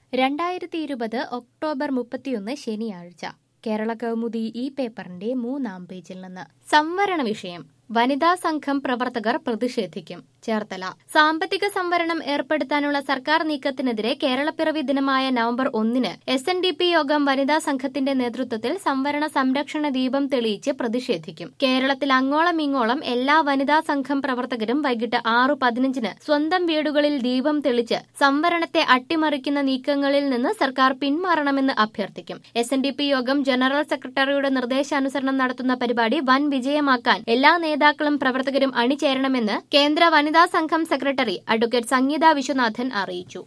രണ്ടായിരത്തി ഇരുപത് ഒക്ടോബർ മുപ്പത്തിയൊന്ന് ശനിയാഴ്ച കേരള കൗമുദി ഈ പേപ്പറിന്റെ മൂന്നാം പേജിൽ നിന്ന് സംവരണ വിഷയം വനിതാ സംഘം പ്രവർത്തകർ പ്രതിഷേധിക്കും ചേർത്തല സാമ്പത്തിക സംവരണം ഏർപ്പെടുത്താനുള്ള സർക്കാർ നീക്കത്തിനെതിരെ കേരളപ്പിറവി ദിനമായ നവംബർ ഒന്നിന് എസ് എൻ ഡി പി യോഗം വനിതാ സംഘത്തിന്റെ നേതൃത്വത്തിൽ സംവരണ സംരക്ഷണ ദീപം തെളിയിച്ച് പ്രതിഷേധിക്കും കേരളത്തിൽ അങ്ങോളം ഇങ്ങോളം എല്ലാ വനിതാ സംഘം പ്രവർത്തകരും വൈകിട്ട് ആറു പതിനഞ്ചിന് സ്വന്തം വീടുകളിൽ ദീപം തെളിച്ച് സംവരണത്തെ അട്ടിമറിക്കുന്ന നീക്കങ്ങളിൽ നിന്ന് സർക്കാർ പിന്മാറണമെന്ന് അഭ്യർത്ഥിക്കും എസ് എൻ ഡി പി യോഗം ജനറൽ സെക്രട്ടറിയുടെ നിർദ്ദേശാനുസരണം നടത്തുന്ന പരിപാടി വൻ വിജയമാക്കാൻ എല്ലാ നേതാക്കളും പ്രവർത്തകരും അണിചേരണമെന്ന് കേന്ദ്ര വനിതാ സംഘം സെക്രട്ടറി അഡ്വക്കേറ്റ് സംഗീത വിശ്വനാഥൻ അറിയിച്ചു